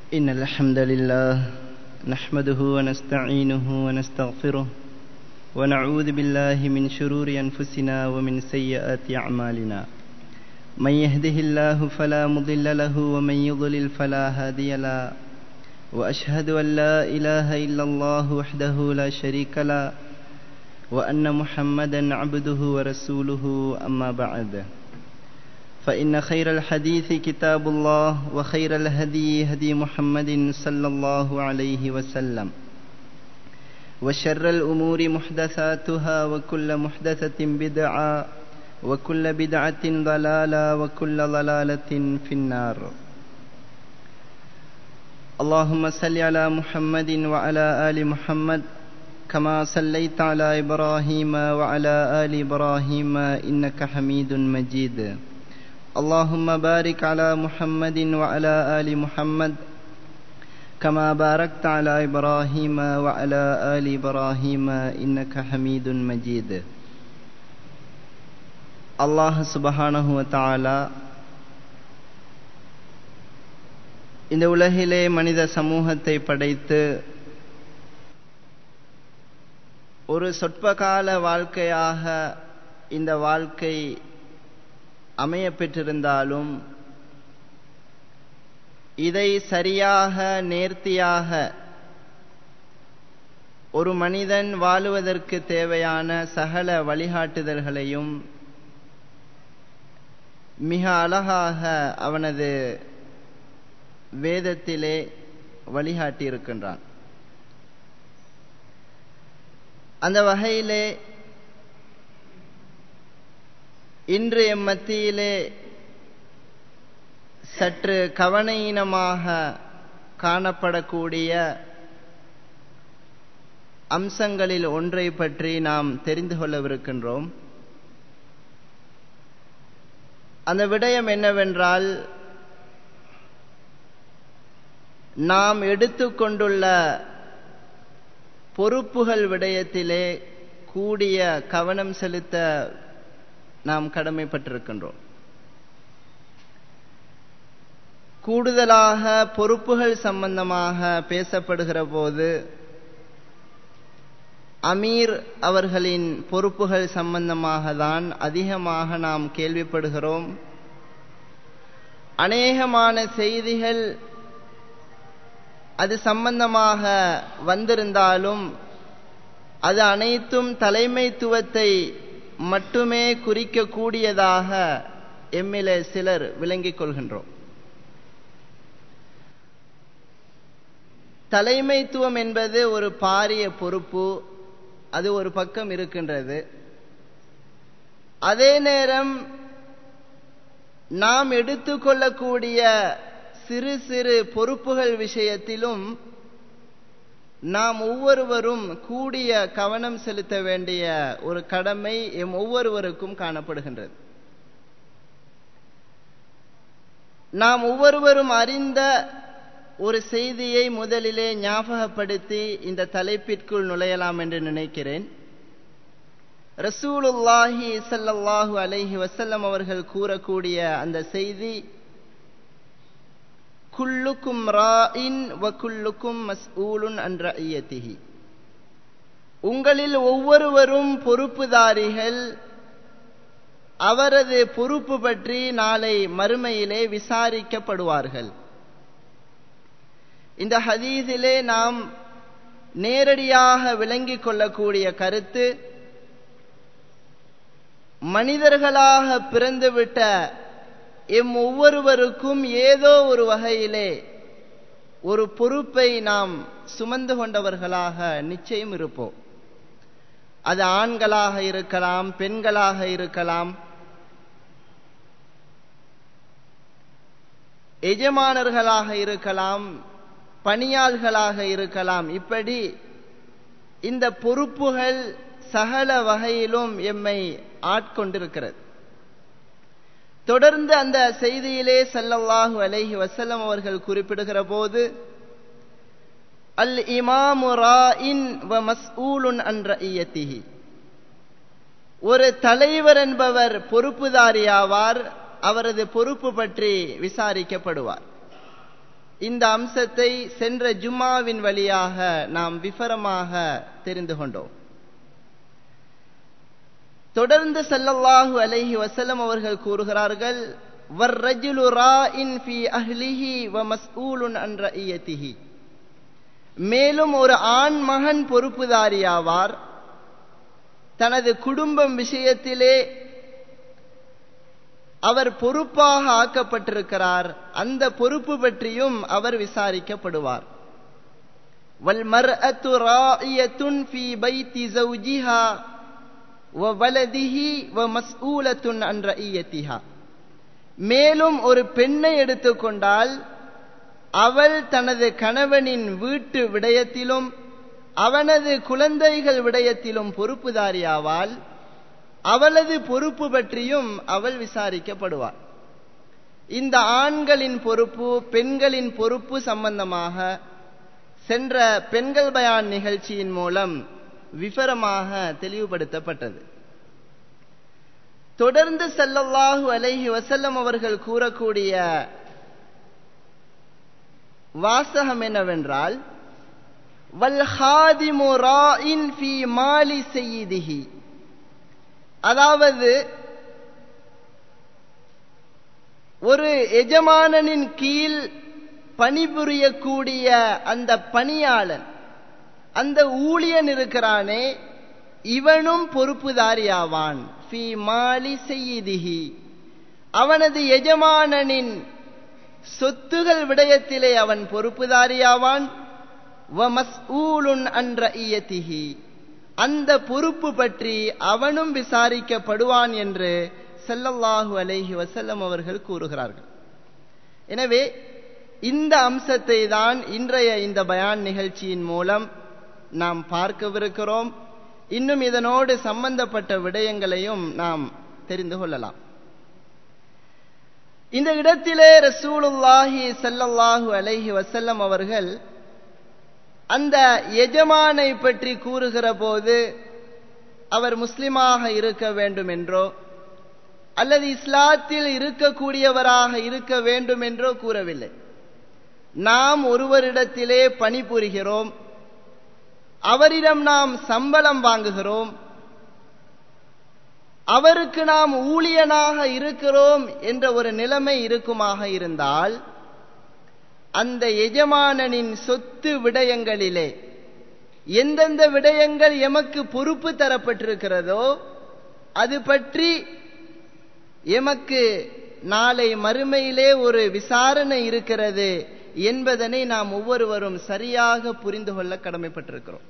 إن الحمد لله نحمده ونستعينه ونستغفره ونعوذ بالله من شرور أنفسنا ومن سيئات أعمالنا من يهده الله فلا مضل له ومن يضلل فلا هادي له وأشهد أن لا إله إلا الله وحده لا شريك له وأن محمدا عبده ورسوله أما بعد فإن خير الحديث كتاب الله وخير الهدي هدي محمد صلى الله عليه وسلم وشر الأمور محدثاتها وكل محدثة بدعة وكل بدعة ضلالة وكل ضلالة في النار اللهم صل على محمد وعلى آل محمد كما صليت على إبراهيم وعلى آل إبراهيم إنك حميد مجيد اللهم بارك على محمد وعلى آل محمد كما باركت على إبراهيم وعلى آل إبراهيم إنك حميد مجيد அல்லாஹ் சுபஹானஹு தாலா இந்த உலகிலே மனித சமூகத்தை படைத்து ஒரு சொற்பகால வாழ்க்கையாக இந்த வாழ்க்கை அமைய பெற்றிருந்தாலும் இதை சரியாக நேர்த்தியாக ஒரு மனிதன் வாழுவதற்கு தேவையான சகல வழிகாட்டுதல்களையும் மிக அழகாக அவனது வேதத்திலே வழிகாட்டியிருக்கின்றான் அந்த வகையிலே இன்று எம் மத்தியிலே சற்று கவனையினமாக காணப்படக்கூடிய அம்சங்களில் ஒன்றை பற்றி நாம் தெரிந்து கொள்ளவிருக்கின்றோம் அந்த விடயம் என்னவென்றால் நாம் எடுத்துக்கொண்டுள்ள பொறுப்புகள் விடயத்திலே கூடிய கவனம் செலுத்த நாம் கடமைப்பட்டிருக்கின்றோம் கூடுதலாக பொறுப்புகள் சம்பந்தமாக பேசப்படுகிற போது அமீர் அவர்களின் பொறுப்புகள் சம்பந்தமாக தான் அதிகமாக நாம் கேள்விப்படுகிறோம் அநேகமான செய்திகள் அது சம்பந்தமாக வந்திருந்தாலும் அது அனைத்தும் தலைமைத்துவத்தை மட்டுமே குறிக்கக்கூடியதாக எம்மிலே சிலர் விளங்கிக் கொள்கின்றோம் தலைமைத்துவம் என்பது ஒரு பாரிய பொறுப்பு அது ஒரு பக்கம் இருக்கின்றது அதே நேரம் நாம் எடுத்துக்கொள்ளக்கூடிய சிறு சிறு பொறுப்புகள் விஷயத்திலும் நாம் ஒவ்வொருவரும் கூடிய கவனம் செலுத்த வேண்டிய ஒரு கடமை எம் ஒவ்வொருவருக்கும் காணப்படுகின்றது நாம் ஒவ்வொருவரும் அறிந்த ஒரு செய்தியை முதலிலே ஞாபகப்படுத்தி இந்த தலைப்பிற்குள் நுழையலாம் என்று நினைக்கிறேன் ரசூலுல்லாஹி சல்லல்லாஹு அலைஹி வசல்லம் அவர்கள் கூறக்கூடிய அந்த செய்தி குல்லுக்கும் ராயின் வ குல்லுக்கும் மஸ்ஊலுன் அன்ற ஐயத்திஹி உங்களில் ஒவ்வொருவரும் பொறுப்புதாரிகள் அவரது பொறுப்பு பற்றி நாளை மறுமையிலே விசாரிக்கப்படுவார்கள் இந்த ஹதீஸிலே நாம் நேரடியாக விளங்கிக் கொள்ளக்கூடிய கருத்து மனிதர்களாக பிறந்துவிட்ட எம் ஒவ்வொருவருக்கும் ஏதோ ஒரு வகையிலே ஒரு பொறுப்பை நாம் சுமந்து கொண்டவர்களாக நிச்சயம் இருப்போம் அது ஆண்களாக இருக்கலாம் பெண்களாக இருக்கலாம் எஜமானர்களாக இருக்கலாம் பணியாள்களாக இருக்கலாம் இப்படி இந்த பொறுப்புகள் சகல வகையிலும் எம்மை ஆட்கொண்டிருக்கிறது தொடர்ந்து அந்த செய்தியிலே சல்லல்லாஹு அலைஹி வசல்லம் அவர்கள் குறிப்பிடுகிற போது அல் இமாமு ராயின் வ மஸ்ஊலுன் அன்ற ஐயத்திஹி ஒரு தலைவர் என்பவர் பொறுப்புதாரியாவார் அவரது பொறுப்பு பற்றி விசாரிக்கப்படுவார் இந்த அம்சத்தை சென்ற ஜும்மாவின் வழியாக நாம் விவரமாக தெரிந்து கொண்டோம் தொடர்ந்து சல்லல்லாஹு அலைஹி வசல்லம் அவர்கள் கூறுகிறார்கள் வர்ரஜுலு ராஇன் ஃபி அஹ்லிஹி வ மஸ்ஊலுன் அன் ரஇயத்திஹி மேலும் ஒரு ஆண் மகன் பொறுப்புதாரியாவார் தனது குடும்பம் விஷயத்திலே அவர் பொறுப்பாக ஆக்கப்பட்டிருக்கிறார் அந்த பொறுப்பு பற்றியும் அவர் விசாரிக்கப்படுவார் வல்மர்அத்து ராஇயத்துன் ஃபீ பைத்தி ஜௌஜிஹா வ வலதிஹி வ மஸ்ஊலத்துன் அன் ரஇயத்திஹா மேலும் ஒரு பெண்ணை எடுத்துக்கொண்டால் அவள் தனது கணவனின் வீட்டு விடயத்திலும் அவனது குழந்தைகள் விடயத்திலும் பொறுப்புதாரியாவாள் அவளது பொறுப்பு பற்றியும் அவள் விசாரிக்கப்படுவார் இந்த ஆண்களின் பொறுப்பு பெண்களின் பொறுப்பு சம்பந்தமாக சென்ற பெண்கள் பயான் நிகழ்ச்சியின் மூலம் விவரமாக தெளிவுபடுத்தப்பட்டது தொடர்ந்து செல்லல்லாஹு அலைஹி வசல்லம் அவர்கள் கூறக்கூடிய வாசகம் என்னவென்றால் வல்ஹாதிமு ராஇன் ஃபி மாலி செய்யிதிஹி அதாவது ஒரு எஜமானனின் கீழ் பணிபுரியக்கூடிய அந்த பணியாளன் அந்த ஊழியன் இருக்கிறானே இவனும் பொறுப்புதாரியாவான் ஃபி மாலி செய்யிதிஹி அவனது எஜமானனின் சொத்துகள் விடயத்திலே அவன் பொறுப்புதாரியாவான் வ மஸ்ஊலுன் அன்ற இயத்திஹி அந்த பொறுப்பு பற்றி அவனும் விசாரிக்கப்படுவான் என்று செல்லல்லாஹு அலைஹி வசல்லம் அவர்கள் கூறுகிறார்கள் எனவே இந்த அம்சத்தை தான் இன்றைய இந்த பயான் நிகழ்ச்சியின் மூலம் நாம் பார்க்கவிருக்கிறோம் இன்னும் இதனோடு சம்பந்தப்பட்ட விடயங்களையும் நாம் தெரிந்து கொள்ளலாம் இந்த இடத்திலே ரசூலுல்லாஹி சல்லல்லாஹு அலைஹி வசல்லம் அவர்கள் அந்த எஜமானை பற்றி கூறுகிற போது அவர் முஸ்லிமாக இருக்க வேண்டும் என்றோ அல்லது இஸ்லாத்தில் இருக்கக்கூடியவராக இருக்க வேண்டும் என்றோ கூறவில்லை நாம் ஒருவரிடத்திலே பணிபுரிகிறோம் அவரிடம் நாம் சம்பளம் வாங்குகிறோம் அவருக்கு நாம் ஊழியனாக இருக்கிறோம் என்ற ஒரு நிலைமை இருக்குமாக இருந்தால் அந்த எஜமானனின் சொத்து விடயங்களிலே எந்தெந்த விடயங்கள் எமக்கு பொறுப்பு தரப்பட்டிருக்கிறதோ அது பற்றி எமக்கு நாளை மறுமையிலே ஒரு விசாரணை இருக்கிறது என்பதனை நாம் ஒவ்வொருவரும் சரியாக புரிந்து கொள்ள கடமைப்பட்டிருக்கிறோம்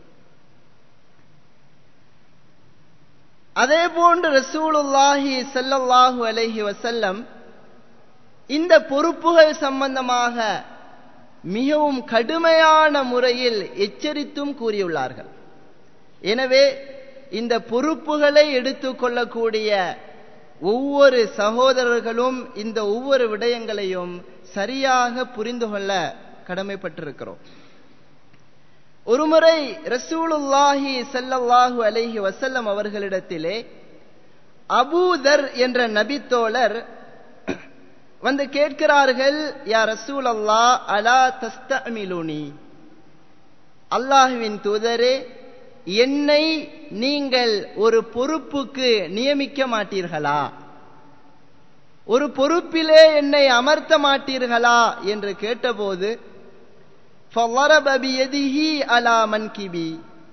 அதே போன்று ரசூலுல்லாஹி சல்லல்லாஹு அலைஹி வசல்லம் இந்த பொறுப்புகள் சம்பந்தமாக மிகவும் கடுமையான முறையில் எச்சரித்தும் கூறியுள்ளார்கள் எனவே இந்த பொறுப்புகளை எடுத்துக்கொள்ளக்கூடிய ஒவ்வொரு சகோதரர்களும் இந்த ஒவ்வொரு விடயங்களையும் சரியாக புரிந்து கொள்ள கடமைப்பட்டிருக்கிறோம் ஒருமுறை ரசூலுல்லாஹி சல்லல்லாஹு அலைஹி வசல்லம் அவர்களிடத்திலே அபூதர் என்ற நபித்தோழர் வந்து கேட்கிறார்கள் யா ரசூல் அல்லா அலா தஸ்தமிலுனி அல்லாஹுவின் தூதரே என்னை நீங்கள் ஒரு பொறுப்புக்கு நியமிக்க மாட்டீர்களா ஒரு பொறுப்பிலே என்னை அமர்த்த மாட்டீர்களா என்று கேட்டபோது அலா மன்கிபி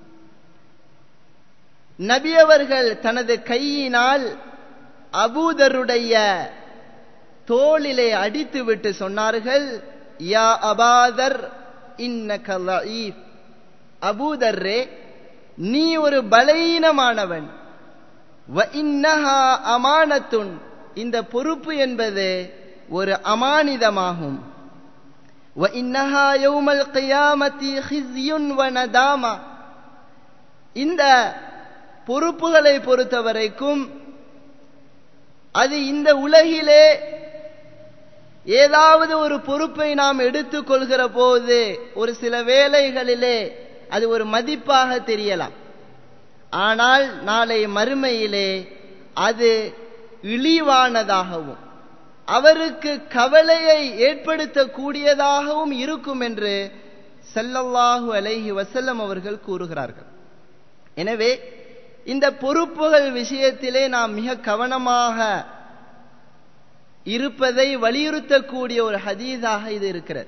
நபி அவர்கள் தனது கையினால் அபூதருடைய தோளிலே அடித்துவிட்டு சொன்னார்கள் யா அபாதர் இன்ன அபூதர்ரே நீ ஒரு பலவீனமானவன் வ இன்னஹா அமானத்துன் இந்த பொறுப்பு என்பது ஒரு அமானிதமாகும் வ இன்னஹா யௌமல் கியாமத்தி ஹிஸ்யுன் வ நதாமா இந்த பொறுப்புகளை பொறுத்தவரைக்கும் அது இந்த உலகிலே ஏதாவது ஒரு பொறுப்பை நாம் எடுத்துக்கொள்கிற போது ஒரு சில வேளைகளிலே அது ஒரு மதிப்பாக தெரியலாம் ஆனால் நாளை மறுமையிலே அது இழிவானதாகவும் அவருக்கு கவலையை ஏற்படுத்தக்கூடியதாகவும் இருக்கும் என்று சல்லல்லாஹு அலைஹி வசல்லம் அவர்கள் கூறுகிறார்கள் எனவே இந்த பொறுப்புகள் விஷயத்திலே நாம் மிக கவனமாக இருப்பதை வலியுறுத்தக்கூடிய ஒரு ஹதீஸாக இது இருக்கிறது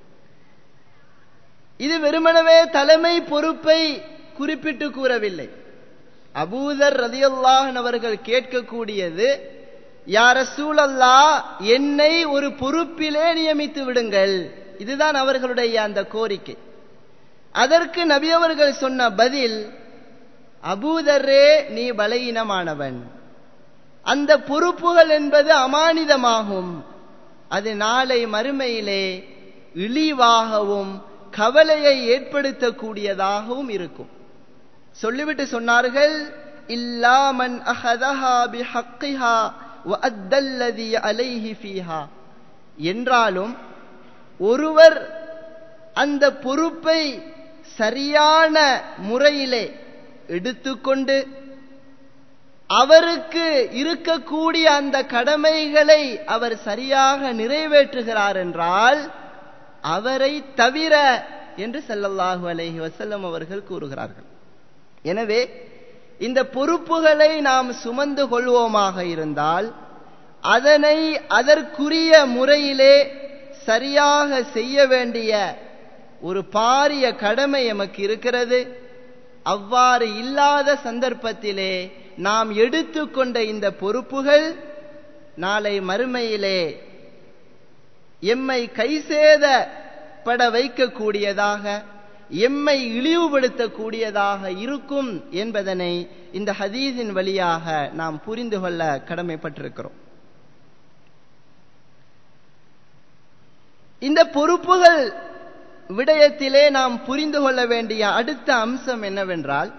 இது வெறுமனவே தலைமை பொறுப்பை குறிப்பிட்டு கூறவில்லை அபூதர் ரதியுல்லாஹன் அவர்கள் கேட்கக்கூடியது யார சூழல்லா என்னை ஒரு பொறுப்பிலே நியமித்து விடுங்கள் இதுதான் அவர்களுடைய அந்த கோரிக்கை அதற்கு நபி அவர்கள் சொன்ன பதில் அபூதரே நீ பலகீனமானவன் அந்த பொறுப்புகள் என்பது அமானிதமாகும் அது நாளை மறுமையிலே இழிவாகவும் கவலையை ஏற்படுத்தக்கூடியதாகவும் இருக்கும் சொல்லிவிட்டு சொன்னார்கள் இல்லாமன் அஹதஹா பிஹக்கிஹா வஅத்தல்லதி அலைஹி ஃபீஹா என்றாலும் ஒருவர் அந்த பொறுப்பை சரியான முறையிலே எடுத்துக்கொண்டு அவருக்கு இருக்கக்கூடிய அந்த கடமைகளை அவர் சரியாக நிறைவேற்றுகிறார் என்றால் அவரை தவிர என்று செல்லல்லாஹு அலைஹி வசல்லம் அவர்கள் கூறுகிறார்கள் எனவே இந்த பொறுப்புகளை நாம் சுமந்து கொள்வோமாக இருந்தால் அதனை அதற்குரிய முறையிலே சரியாக செய்ய வேண்டிய ஒரு பாரிய கடமை எமக்கு இருக்கிறது அவ்வாறு இல்லாத சந்தர்ப்பத்திலே நாம் எடுத்துக்கொண்ட இந்த பொறுப்புகள் நாளை மறுமையிலே எம்மை கைசேதப்பட வைக்கக்கூடியதாக எம்மை இழிவுபடுத்தக்கூடியதாக இருக்கும் என்பதனை இந்த ஹதீஸின் வழியாக நாம் புரிந்து கொள்ள கடமைப்பட்டிருக்கிறோம் இந்த பொறுப்புகள் விடயத்திலே நாம் புரிந்து கொள்ள வேண்டிய அடுத்த அம்சம் என்னவென்றால்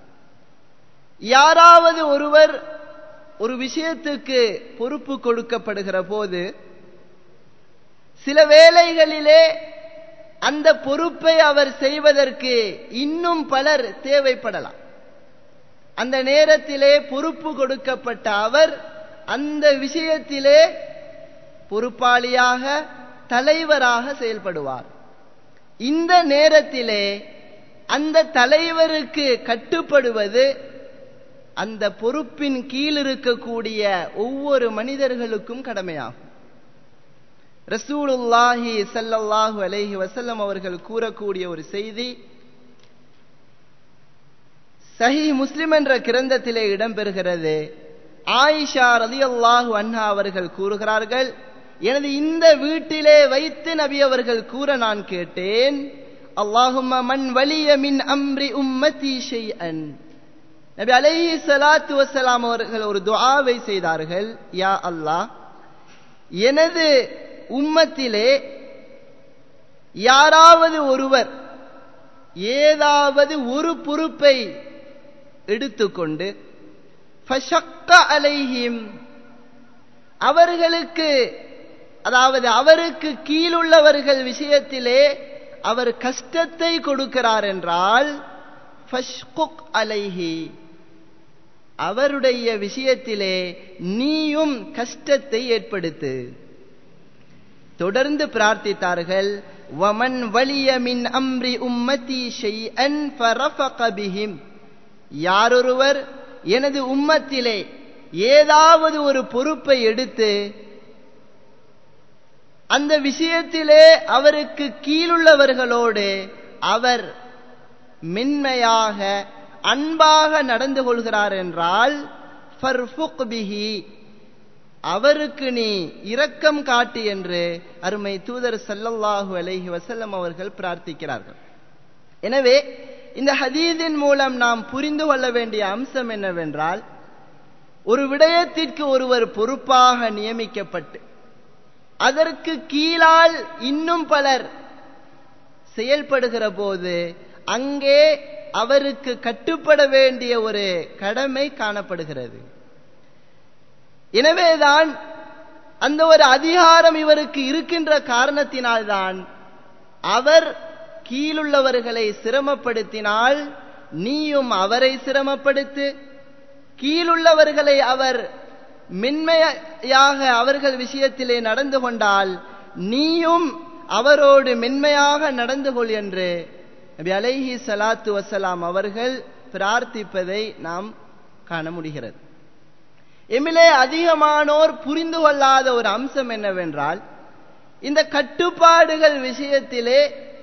யாராவது ஒருவர் ஒரு விஷயத்துக்கு பொறுப்பு கொடுக்கப்படுகிற போது சில வேளைகளிலே அந்த பொறுப்பை அவர் செய்வதற்கு இன்னும் பலர் தேவைப்படலாம் அந்த நேரத்திலே பொறுப்பு கொடுக்கப்பட்ட அவர் அந்த விஷயத்திலே பொறுப்பாளியாக தலைவராக செயல்படுவார் இந்த நேரத்திலே அந்த தலைவருக்கு கட்டுப்படுவது அந்த பொறுப்பின் கீழ் இருக்கக்கூடிய ஒவ்வொரு மனிதர்களுக்கும் கடமையாகும் ரசூலுல்லாஹி சல்லல்லாஹு அலைஹி வசல்லம் அவர்கள் கூறக்கூடிய ஒரு செய்தி சஹி முஸ்லிம் என்ற கிரந்தத்திலே இடம்பெறுகிறது ஆயிஷா ரலியல்லாஹு அன்ஹா அவர்கள் கூறுகிறார்கள் எனது இந்த வீட்டிலே வைத்து நபி அவர்கள் கூற நான் கேட்டேன் அல்லாஹும்ம மன் வலிய மின் அம்ரி உம்மதி ஷைஅன் நபி அலைஹி ஸலாத்து வஸலாம் அவர்கள் ஒரு துஆவை செய்தார்கள் யா அல்லாஹ் எனது உம்மத்திலே யாராவது ஒருவர் ஏதாவது ஒரு பொறுப்பை எடுத்துக்கொண்டு ஃபஷக்க அலைஹிம் அவர்களுக்கு அதாவது அவருக்கு கீழுள்ளவர்கள் விஷயத்திலே அவர் கஷ்டத்தை கொடுக்கிறார் என்றால் ஃபஷ்குக் அலைஹி அவருடைய விஷயத்திலே நீயும் கஷ்டத்தை ஏற்படுத்து தொடர்ந்து பிரார்த்தித்தார்கள் வமன் வலிய மின் அம்ரி உம்மதி ஷைஅன் ஃபரஃபக பிஹிம் யாரொருவர் எனது உம்மத்திலே ஏதாவது ஒரு பொறுப்பை எடுத்து அந்த விஷயத்திலே அவருக்கு கீழுள்ளவர்களோடு அவர் மென்மையாக அன்பாக நடந்து கொள்கிறார் என்றால் ஃபர்ஃபுக் பிஹி அவருக்கு நீ இரக்கம் காட்டு என்று அருமை தூதர் சல்லல்லாஹு அலைஹி வசல்லம் அவர்கள் பிரார்த்திக்கிறார்கள் எனவே இந்த ஹதீதின் மூலம் நாம் புரிந்து கொள்ள வேண்டிய அம்சம் என்னவென்றால் ஒரு விடயத்திற்கு ஒருவர் பொறுப்பாக நியமிக்கப்பட்டு அதற்கு கீழால் இன்னும் பலர் செயல்படுகிற போது அங்கே அவருக்கு கட்டுப்பட வேண்டிய ஒரு கடமை காணப்படுகிறது எனவேதான் அந்த ஒரு அதிகாரம் இவருக்கு இருக்கின்ற காரணத்தினால்தான் அவர் கீழுள்ளவர்களை சிரமப்படுத்தினால் நீயும் அவரை சிரமப்படுத்து கீழுள்ளவர்களை அவர் மென்மையாக அவர்கள் விஷயத்திலே நடந்து கொண்டால் நீயும் அவரோடு மென்மையாக நடந்து கொள் என்று நபி அலைஹி சலாத்து வசலாம் அவர்கள் பிரார்த்திப்பதை நாம் காண முடிகிறது எமிலே அதிகமானோர் புரிந்து கொள்ளாத ஒரு அம்சம் என்னவென்றால் இந்த கட்டுப்பாடுகள் விஷயத்திலே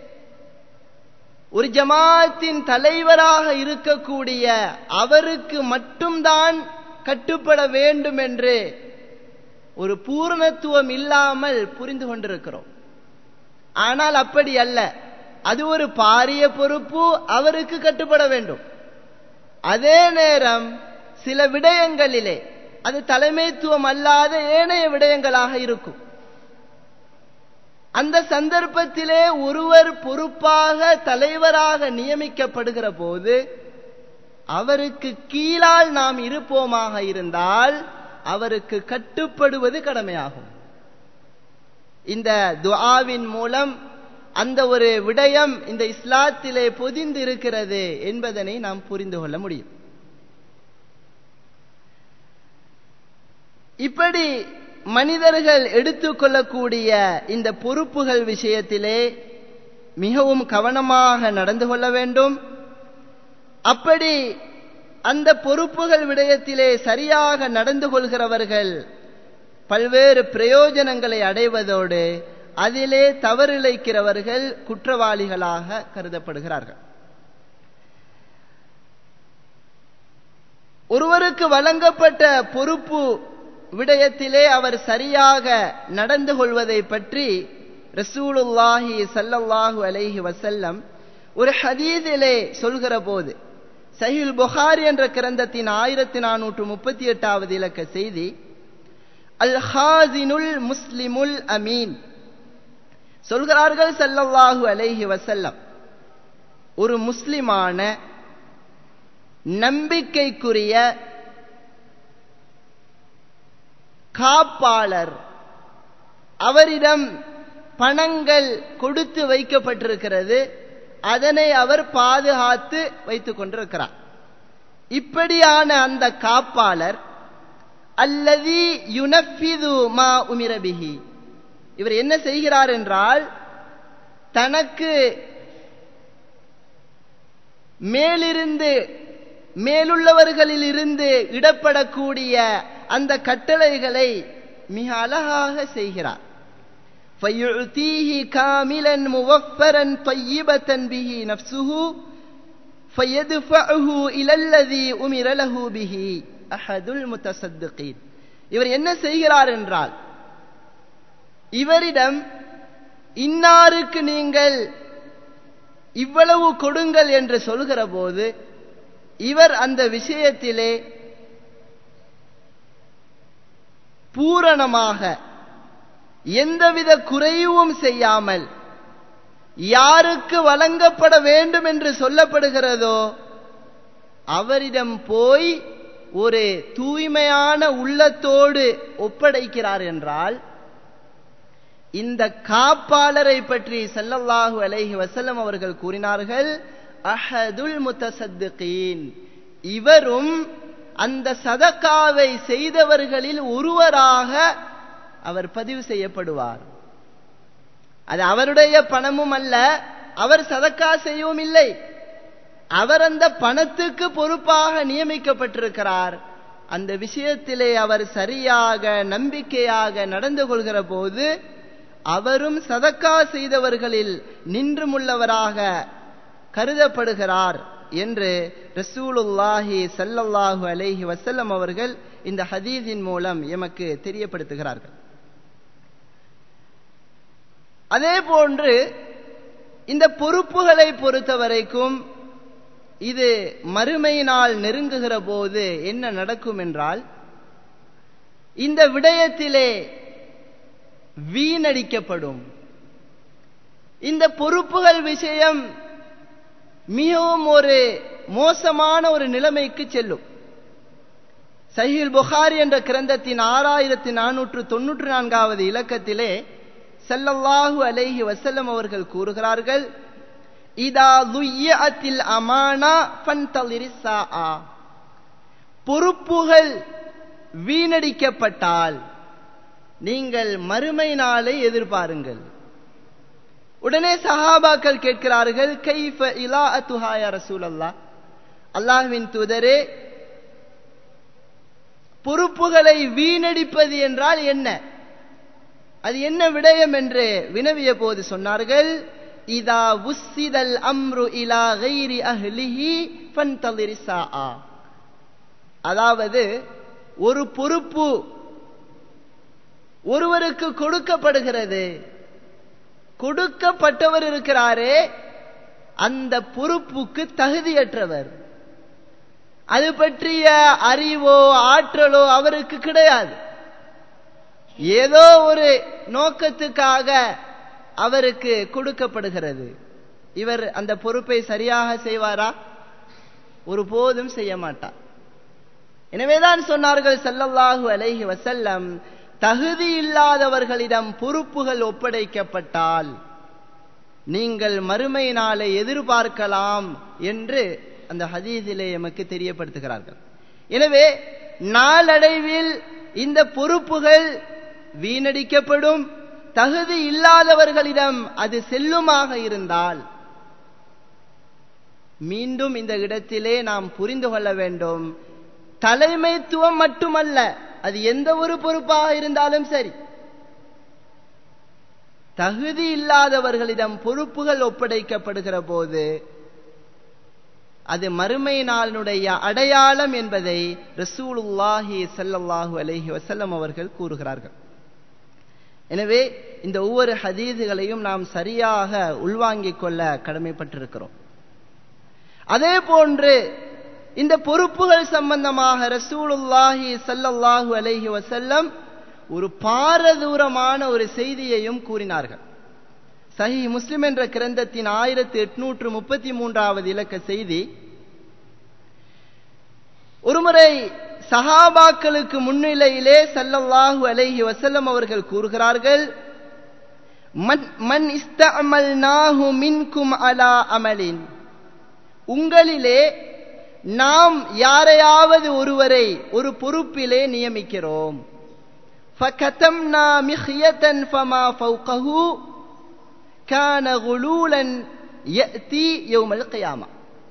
ஒரு ஜமாத்தின் தலைவராக இருக்கக்கூடிய அவருக்கு மட்டும்தான் கட்டுப்பட வேண்டும் என்று ஒரு பூரணத்துவம் இல்லாமல் புரிந்து கொண்டிருக்கிறோம் ஆனால் அப்படி அல்ல அது ஒரு பாரிய பொறுப்பு அவருக்கு கட்டுப்பட வேண்டும் அதே நேரம் சில விடயங்களிலே அது தலைமைத்துவம் அல்லாத ஏனைய விடயங்களாக இருக்கும் அந்த சந்தர்ப்பத்திலே ஒருவர் பொறுப்பாக தலைவராக நியமிக்கப்படுகிற போது அவருக்கு கீழால் நாம் இருப்போமாக இருந்தால் அவருக்கு கட்டுப்படுவது கடமையாகும் இந்த துஆவின் மூலம் அந்த ஒரு விடயம் இந்த இஸ்லாத்திலே பொதிந்து இருக்கிறது என்பதனை நாம் புரிந்து கொள்ள முடியும் இப்படி மனிதர்கள் எடுத்துக்கொள்ளக்கூடிய இந்த பொறுப்புகள் விஷயத்திலே மிகவும் கவனமாக நடந்து கொள்ள வேண்டும் அப்படி அந்த பொறுப்புகள் விடயத்திலே சரியாக நடந்து கொள்கிறவர்கள் பல்வேறு பிரயோஜனங்களை அடைவதோடு அதிலே தவறிழைக்கிறவர்கள் குற்றவாளிகளாக கருதப்படுகிறார்கள் ஒருவருக்கு வழங்கப்பட்ட பொறுப்பு விடயத்திலே அவர் சரியாக நடந்து கொள்வதை பற்றி ரசூலுல்லாஹி சல்லல்லாஹு அலைஹி வசல்லம் ஒரு ஹதீதிலே சொல்கிற போது சஹில் புகாரி என்ற கிரந்தத்தின் ஆயிரத்தி நானூற்று முப்பத்தி எட்டாவது இலக்க செய்தி அல் ஹாசினுல் முஸ்லிமுல் அமீன் சொல்கிறார்கள் சல்லல்லாஹு அலைஹி வசல்லம் ஒரு முஸ்லிமான நம்பிக்கைக்குரிய காப்பாளர் அவரிடம் பணங்கள் கொடுத்து வைக்கப்பட்டிருக்கிறது அதனை அவர் பாதுகாத்து வைத்துக் கொண்டிருக்கிறார் இப்படியான அந்த காப்பாளர் அல்லதி யுனஃபிது மா உமிரபிஹி இவர் என்ன செய்கிறார் என்றால் தனக்கு மேலிருந்து மேலுள்ளவர்களில் இருந்து இடப்படக்கூடிய அந்த கட்டளைகளை மிக அழகாக செய்கிறார் فيعطيه كاملا موفرا طيبة به نفسه فيدفعه إلى الذي أمر له به أحد المتصدقين இவர் என்ன செய்கிறார் என்றால் இவரிடம் இன்னாருக்கு நீங்கள் இவ்வளவு கொடுங்கள் என்று சொல்கிற போது இவர் அந்த விஷயத்திலே பூரணமாக எந்தவித குறைவும் செய்யாமல் யாருக்கு வழங்கப்பட வேண்டும் என்று சொல்லப்படுகிறதோ அவரிடம் போய் ஒரு தூய்மையான உள்ளத்தோடு ஒப்படைக்கிறார் என்றால் இந்த காப்பாளரை பற்றி சல்லல்லாஹு அலைஹி வசல்லம் அவர்கள் கூறினார்கள் அஹதுல் முத்தசத்திகீன் இவரும் அந்த சதக்காவை செய்தவர்களில் ஒருவராக அவர் பதிவு செய்யப்படுவார் அது அவருடைய பணமும் அல்ல அவர் சதக்கா செய்யவும் இல்லை அவர் அந்த பணத்துக்கு பொறுப்பாக நியமிக்கப்பட்டிருக்கிறார் அந்த விஷயத்திலே அவர் சரியாக நம்பிக்கையாக நடந்து கொள்கிற போது அவரும் சதக்கா செய்தவர்களில் நின்றுமுள்ளவராக கருதப்படுகிறார் என்று ரசூலுல்லாஹி சல்லல்லாஹு அலைஹி வசல்லம் அவர்கள் இந்த ஹதீஸின் மூலம் எமக்கு தெரியப்படுத்துகிறார்கள் அதே போன்று இந்த பொறுப்புகளை பொறுத்தவரைக்கும் இது மறுமையினால் நெருங்குகிற போது என்ன நடக்கும் என்றால் இந்த விடயத்திலே வீணடிக்கப்படும் இந்த பொறுப்புகள் விஷயம் மிகவும் ஒரு மோசமான ஒரு நிலைமைக்கு செல்லும் சஹீல் புகாரி என்ற கிரந்தத்தின் ஆறாயிரத்தி நானூற்று தொன்னூற்று நான்காவது இலக்கத்திலே சல்லல்லாஹு அலைஹி வசல்லம் அவர்கள் கூறுகிறார்கள் இதா துய்யத்தில் அமானா ஃபன்தலிரி சாஆ பொறுப்புகள் வீணடிக்கப்பட்டால் நீங்கள் மறுமை நாளை எதிர்பாருங்கள் உடனே சஹாபாக்கள் கேட்கிறார்கள் கைஃப இலா அத்துஹாய ரசூல் அல்லா அல்லாஹ்வின் தூதரே பொறுப்புகளை வீணடிப்பது என்றால் என்ன அது என்ன விடயம் என்று வினவிய போது சொன்னார்கள் இதா உஸ்ஸிதல் அம்ரு இலா கைரி அஹ்லிஹி ஃபன்தலிரி சாஆ அதாவது ஒரு பொறுப்பு ஒருவருக்கு கொடுக்கப்படுகிறது கொடுக்கப்பட்டவர் இருக்கிறாரே அந்த பொறுப்புக்கு தகுதியற்றவர் அது பற்றிய அறிவோ ஆற்றலோ அவருக்கு கிடையாது ஏதோ ஒரு நோக்கத்துக்காக அவருக்கு கொடுக்கப்படுகிறது இவர் அந்த பொறுப்பை சரியாக செய்வாரா ஒருபோதும் செய்ய மாட்டார் எனவேதான் சொன்னார்கள் சல்லல்லாஹு அலைஹி வசல்லம் தகுதி இல்லாதவர்களிடம் பொறுப்புகள் ஒப்படைக்கப்பட்டால் நீங்கள் மறுமை நாளை எதிர்பார்க்கலாம் என்று அந்த ஹதீஸிலே எமக்கு தெரியப்படுத்துகிறார்கள் எனவே நாளடைவில் இந்த பொறுப்புகள் வீணடிக்கப்படும் தகுதி இல்லாதவர்களிடம் அது செல்லுமாக இருந்தால் மீண்டும் இந்த இடத்திலே நாம் புரிந்து கொள்ள வேண்டும் தலைமைத்துவம் மட்டுமல்ல அது எந்த ஒரு பொறுப்பாக இருந்தாலும் சரி தகுதி இல்லாதவர்களிடம் பொறுப்புகள் ஒப்படைக்கப்படுகிற போது அது மறுமை நாளினுடைய அடையாளம் என்பதை ரசூலுல்லாஹி சல்லல்லாஹு அலைஹி வசல்லம் அவர்கள் கூறுகிறார்கள் எனவே இந்த ஒவ்வொரு ஹதீதுகளையும் நாம் சரியாக உள்வாங்கிக் கொள்ள கடமைப்பட்டிருக்கிறோம் அதே போன்று இந்த பொறுப்புகள் சம்பந்தமாக ரசூலுல்லாஹி சல்லல்லாஹு அலைஹி வசல்லம் ஒரு பாரதூரமான ஒரு செய்தியையும் கூறினார்கள் சஹி முஸ்லிம் என்ற கிரந்தத்தின் ஆயிரத்தி எட்நூற்று முப்பத்தி மூன்றாவது இலக்க செய்தி ஒருமுறை சஹாபாக்களுக்கு முன்னிலையிலே சல்லல்லாஹு அலைஹி வசல்லம் அவர்கள் கூறுகிறார்கள் மன் இஸ்தமல் நாஹு மின்கும் அலா அமலின் உங்களிலே நாம் யாரையாவது ஒருவரை ஒரு பொறுப்பிலே நியமிக்கிறோம் فكتمنا مخية فما فوقه كان غلولا يأتي يوم القيامة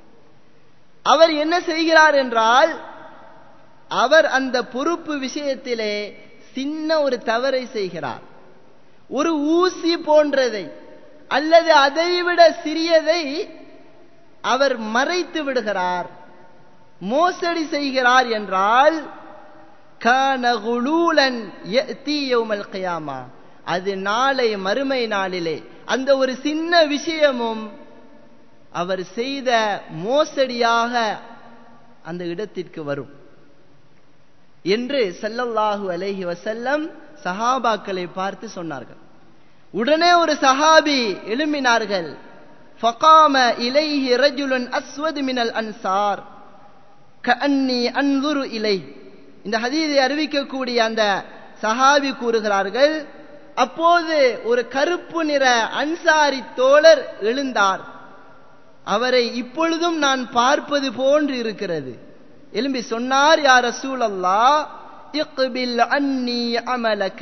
அவர் என்ன செய்கிறார் என்றால் அவர் அந்த பொறுப்பு விஷயத்திலே சின்ன ஒரு தவறை செய்கிறார் ஒரு ஊசி போன்றதை அல்லது அதைவிட சிறியதை அவர் மறைத்து விடுகிறார் மோசடி செய்கிறார் என்றால் கானகுலூலன் யௌமல் கியாமா அது நாளை மறுமை நாளிலே அந்த ஒரு சின்ன விஷயமும் அவர் செய்த மோசடியாக அந்த இடத்திற்கு வரும் என்று சல்லல்லாஹு அலைஹி வசல்லம் சஹாபாக்களை பார்த்து சொன்னார்கள் உடனே ஒரு சஹாபி எழும்பினார்கள் ஃபகாம இலைஹி ரஜுலுன் அஸ்வது மினல் அன்சார் கஅன்னி அன்துரு இலை இந்த ஹதீதை அறிவிக்கக்கூடிய அந்த சஹாபி கூறுகிறார்கள் அப்போது ஒரு கருப்பு நிற அன்சாரி தோழர் எழுந்தார் அவரை இப்பொழுதும் நான் பார்ப்பது போன்று இருக்கிறது எலும்பி சொன்னார் யார் ரசூல் அல்லா இக்பில் அன்னி அமலக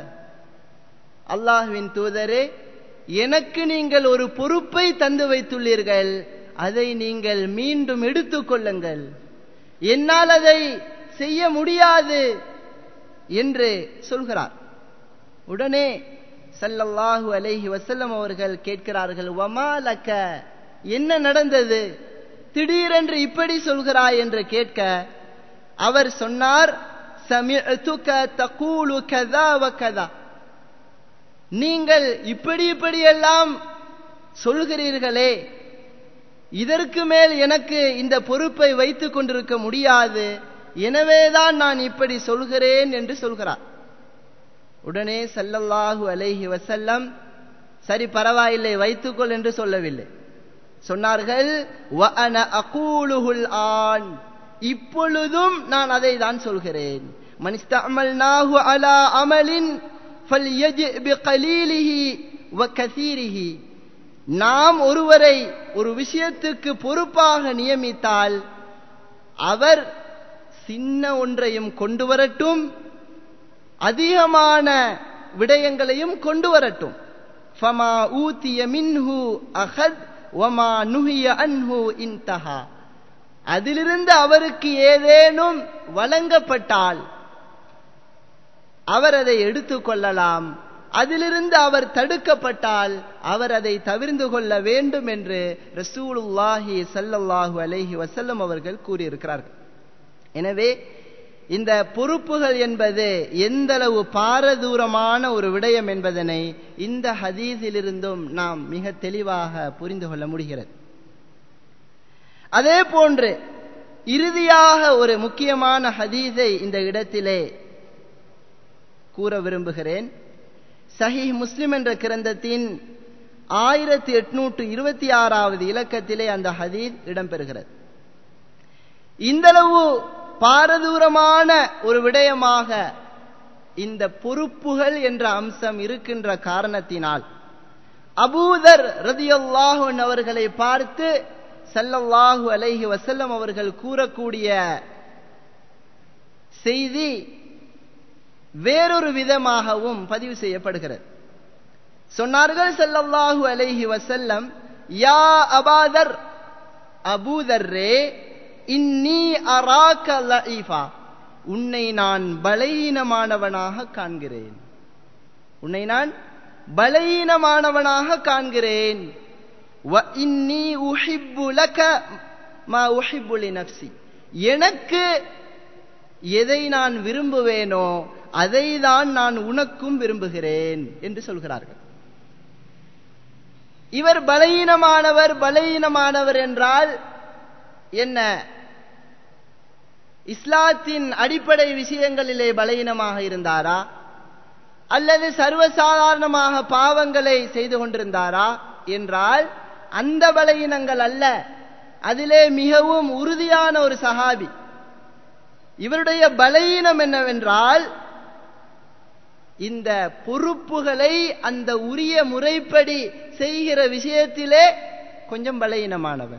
அல்லாஹ்வின் தூதரே எனக்கு நீங்கள் ஒரு பொறுப்பை தந்து வைத்துள்ளீர்கள் அதை நீங்கள் மீண்டும் எடுத்துக்கொள்ளுங்கள் என்னால் அதை செய்ய முடியாது என்று சொல்கிறார் உடனே சல்லல்லாஹு அலைஹி வசல்லம் அவர்கள் கேட்கிறார்கள் வமாலக்க என்ன நடந்தது திடீரென்று இப்படி சொல்கிறாய் என்று கேட்க அவர் சொன்னார் சமிஅதுக தகூலு கதா வ கதா நீங்கள் இப்படி இப்படியெல்லாம் சொல்கிறீர்களே இதற்கு மேல் எனக்கு இந்த பொறுப்பை வைத்துக் கொண்டிருக்க முடியாது எனவேதான் நான் இப்படி சொல்கிறேன் என்று சொல்கிறார் உடனே சல்லல்லாஹு அலைஹி வசல்லம் சரி பரவாயில்லை வைத்துக்கொள் என்று சொல்லவில்லை சொன்னார்கள் ஆன் இப்பொழுதும் நான் அதை தான் சொல்கிறேன் மனிஸ்தமல் நாகு அலா அமலின் நாம் ஒருவரை ஒரு விஷயத்துக்கு பொறுப்பாக நியமித்தால் அவர் சின்ன ஒன்றையும் கொண்டு வரட்டும் அதிகமான விடயங்களையும் கொண்டு வரட்டும் ஃபமா ஊத்திய மின்ஹு அஹத் வமா நுஹிய அன்ஹு இன்தஹா அதிலிருந்து அவருக்கு ஏதேனும் வழங்கப்பட்டால் அவர் அதை எடுத்துக்கொள்ளலாம் அதிலிருந்து அவர் தடுக்கப்பட்டால் அவர் அதை தவிர்ந்து கொள்ள வேண்டும் என்று ரசூலுல்லாஹி சல்லல்லாஹு அலைஹி வசல்லம் அவர்கள் கூறியிருக்கிறார்கள் எனவே இந்த பொறுப்புகள் என்பது எந்தளவு பாரதூரமான ஒரு விடயம் என்பதனை இந்த ஹதீஸிலிருந்தும் நாம் மிக தெளிவாக புரிந்து கொள்ள முடிகிறது அதே போன்று இறுதியாக ஒரு முக்கியமான ஹதீஸை இந்த இடத்திலே கூற விரும்புகிறேன் சஹி முஸ்லிம் என்ற கிரந்தத்தின் ஆயிரத்தி எட்நூற்று இருபத்தி ஆறாவது இலக்கத்திலே அந்த ஹதீஸ் இடம்பெறுகிறது இந்தளவு பாரதூரமான ஒரு விடயமாக இந்த பொறுப்புகள் என்ற அம்சம் இருக்கின்ற காரணத்தினால் அபூதர் ரதியல்லாஹன் அவர்களை பார்த்து சல்லல்லாஹு அலைஹி வசல்லம் அவர்கள் கூறக்கூடிய செய்தி வேறொரு விதமாகவும் பதிவு செய்யப்படுகிறது சொன்னார்கள் சல்லல்லாஹு அலைஹி வசல்லம் யா அபாதர் அபூதர்ரே இன்னி அராக்க லஈஃபா உன்னை நான் பலவீனமானவனாக காண்கிறேன் உன்னை நான் பலவீனமானவனாக காண்கிறேன் வ இன்னி உஹிப்பு லக மா உஹிப்பு லினஃப்சி எனக்கு எதை நான் விரும்புவேனோ அதை தான் நான் உனக்கும் விரும்புகிறேன் என்று சொல்கிறார்கள் இவர் பலவீனமானவர் பலவீனமானவர் என்றால் என்ன இஸ்லாத்தின் அடிப்படை விஷயங்களிலே பலவீனமாக இருந்தாரா அல்லது சர்வசாதாரணமாக பாவங்களை செய்து கொண்டிருந்தாரா என்றால் அந்த பலவீனங்கள் அல்ல அதிலே மிகவும் உறுதியான ஒரு சகாபி இவருடைய பலவீனம் என்னவென்றால் இந்த பொறுப்புகளை அந்த உரிய முறைப்படி செய்கிற விஷயத்திலே கொஞ்சம் பலவீனமானவன்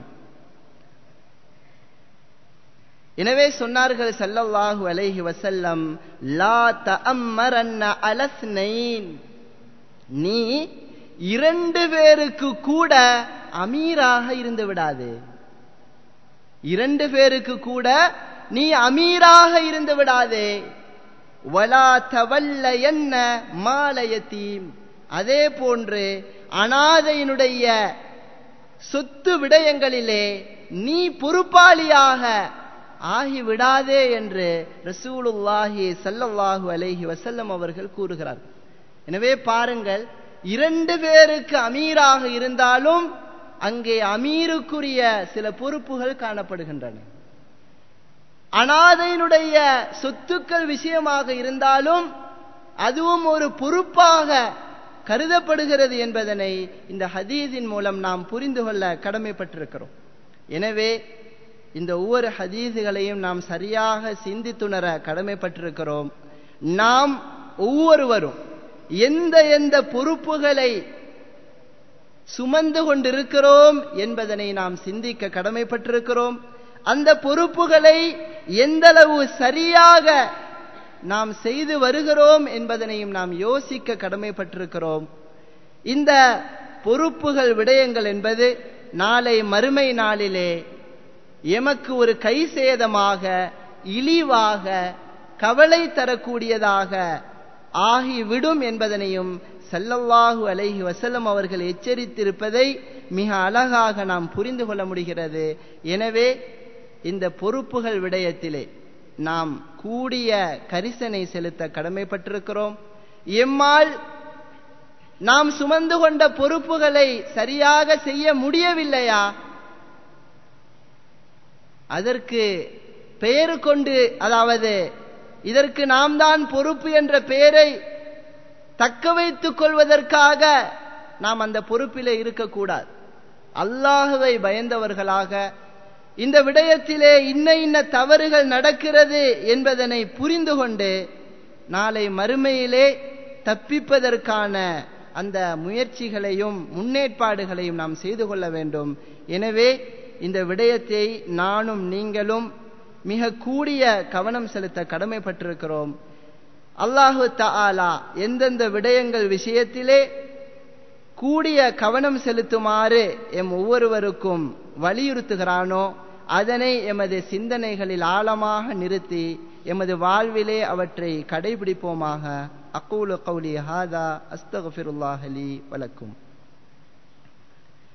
எனவே சொன்னார்கள் சல்லல்லாஹு அலைஹி வசல்லம் லா தஅம்மரன்ன அலஸ்னைன் நீ இரண்டு பேருக்கு கூட அமீராக இருந்து விடாது இரண்டு பேருக்கு கூட நீ அமீராக இருந்து விடாதே வலா தவல்ல என்ன மாலயத்தீம் அதே போன்று அனாதையினுடைய சொத்து விடயங்களிலே நீ பொறுப்பாளியாக ஆகிவிடாதே என்று ரசூலுல்லாஹி சல்லல்லாஹு அலைஹி வசல்லம் அவர்கள் கூறுகிறார்கள் எனவே பாருங்கள் இரண்டு பேருக்கு அமீராக இருந்தாலும் அங்கே அமீருக்குரிய சில பொறுப்புகள் காணப்படுகின்றன அனாதையினுடைய சொத்துக்கள் விஷயமாக இருந்தாலும் அதுவும் ஒரு பொறுப்பாக கருதப்படுகிறது என்பதனை இந்த ஹதீஸின் மூலம் நாம் புரிந்து கொள்ள கடமைப்பட்டிருக்கிறோம் எனவே இந்த ஒவ்வொரு ஹதீஸுகளையும் நாம் சரியாக சிந்தித்துணர கடமைப்பட்டிருக்கிறோம் நாம் ஒவ்வொருவரும் எந்த எந்த பொறுப்புகளை சுமந்து கொண்டிருக்கிறோம் என்பதனை நாம் சிந்திக்க கடமைப்பட்டிருக்கிறோம் அந்த பொறுப்புகளை எந்தளவு சரியாக நாம் செய்து வருகிறோம் என்பதனையும் நாம் யோசிக்க கடமைப்பட்டிருக்கிறோம் இந்த பொறுப்புகள் விடயங்கள் என்பது நாளை மறுமை நாளிலே எமக்கு ஒரு கை சேதமாக இழிவாக கவலை தரக்கூடியதாக ஆகிவிடும் என்பதனையும் சல்லல்லாஹு அலைஹி வசல்லம் அவர்கள் எச்சரித்திருப்பதை மிக அழகாக நாம் புரிந்து கொள்ள முடிகிறது எனவே இந்த பொறுப்புகள் விடயத்திலே நாம் கூடிய கரிசனை செலுத்த கடமைப்பட்டிருக்கிறோம் எம்மால் நாம் சுமந்து கொண்ட பொறுப்புகளை சரியாக செய்ய முடியவில்லையா அதற்கு பெயர் கொண்டு அதாவது இதற்கு நாம் தான் பொறுப்பு என்ற பெயரை தக்க வைத்துக் கொள்வதற்காக நாம் அந்த பொறுப்பிலே இருக்கக்கூடாது அல்லாஹுவை பயந்தவர்களாக இந்த விடயத்திலே இன்ன இன்ன தவறுகள் நடக்கிறது என்பதனை புரிந்து கொண்டு நாளை மறுமையிலே தப்பிப்பதற்கான அந்த முயற்சிகளையும் முன்னேற்பாடுகளையும் நாம் செய்து கொள்ள வேண்டும் எனவே இந்த விடயத்தை நானும் நீங்களும் மிக கூடிய கவனம் செலுத்த கடமைப்பட்டிருக்கிறோம் அல்லாஹு தஆலா எந்தெந்த விடயங்கள் விஷயத்திலே கூடிய கவனம் செலுத்துமாறு எம் ஒவ்வொருவருக்கும் வலியுறுத்துகிறானோ அதனை எமது சிந்தனைகளில் ஆழமாக நிறுத்தி எமது வாழ்விலே அவற்றை கடைபிடிப்போமாக அக்கூலு கௌலி ஹாதா அஸ்தகுஃபிருல்லாஹலி வலக்கும்